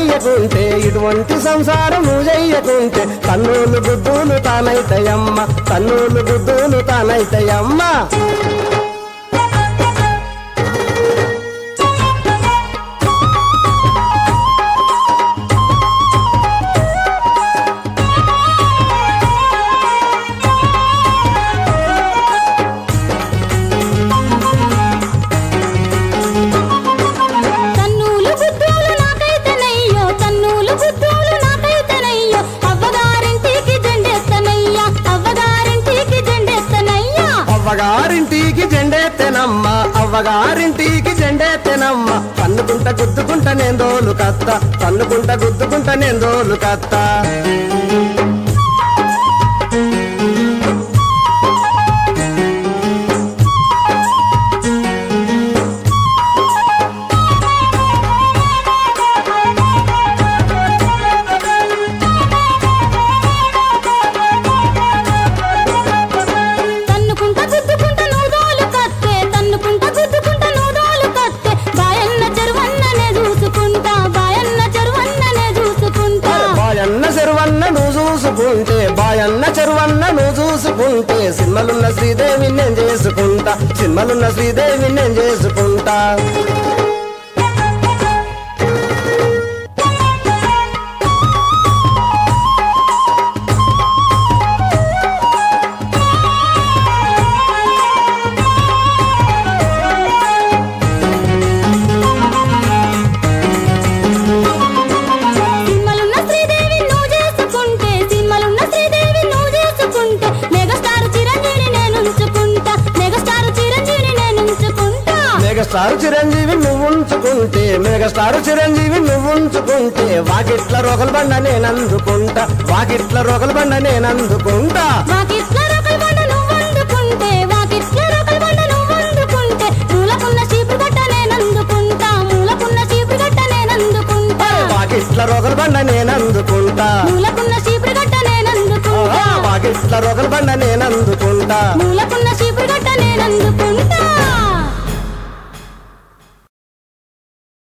చెయ్యకుంటే ఇటువంటి సంసారం నువ్వు చెయ్యకుంటే కన్నులు గుద్దులు తానైతయమ్మ కన్నులు గుద్దులు తానైతయమ్మ తన్నులు గుద్దులు నాకైతేనయ్యో తన్నులు గుద్దులు నాకైతేనయ్యో అవ్వగారింటికి జెండెత్తనయ్యా అవ్వగారింటికి జెండెత్తనయ్యా అవ్వగారింటికి జెండెత్తెనమ్మ అవ్వగారింటికి జెండెత్తెనమ్మ పన్నుకుంట గుద్దుకుంట నేందోలు కత్త పన్నుకుంట గుద్దుకుంట నేందోలు కత్త తన్నుకుంట గుద్దుకుంట నూదోలు కత్తే తన్నుకుంట గుద్దుకుంట నూదోలు కత్తే బాయన్న చెరువన్ననే చూసుకుంటా బాయన్న చెరువన్ననే చూసుకుంటా బాయన్న చెరువన్న నువ్వు చూసుకుంటే బాయన్న చెరువన్న నువ్వు చూసుకుంటే సినిమలున్న శ్రీదేవి నేను చేసుకుంటా సినిమలున్న శ్రీదేవి నేను చేసుకుంటా సినిమలున్న శ్రీదేవి నువ్వు చేసుకుంటే సినిమలున్న శ్రీదేవి నువ్వు చేసుకుంటే మెగాస్టార్ చిరంజీవి నేను ఉంచుకుంటా మెగాస్టార్ చిరంజీవి నేను ఉంచుకుంటా మెగాస్టార్ చిరంజీవి నువ్వు ఉంచుకుంటే మెగాస్టార్ చిరంజీవి నువ్వు ఉంచుకుంటే వాకిట్ల రోకల బండ నేను అందుకుంటా వాకిట్ల రోకల బండ నేను అందుకుంటా వాకిట్ల రొకల బండ నువ్వు అందుకుంటే వాకిట్ల రొకల బండ నువ్వు అందుకుంటే మూలకున్న చీపురు గట్ట నేను అందుకుంటా మూలకున్న చీపురు గట్ట నేను అందుకుంటా వాకిట్ల రోకల బండ నేను అందుకుంటా మూలకున్న చీపురు గట్ట నేను అందుకుంటా వాకిట్ల రోకల బండ నేను అందుకుంటా మూలకున్న చీపురు గట్ట నేను అందుకుంటా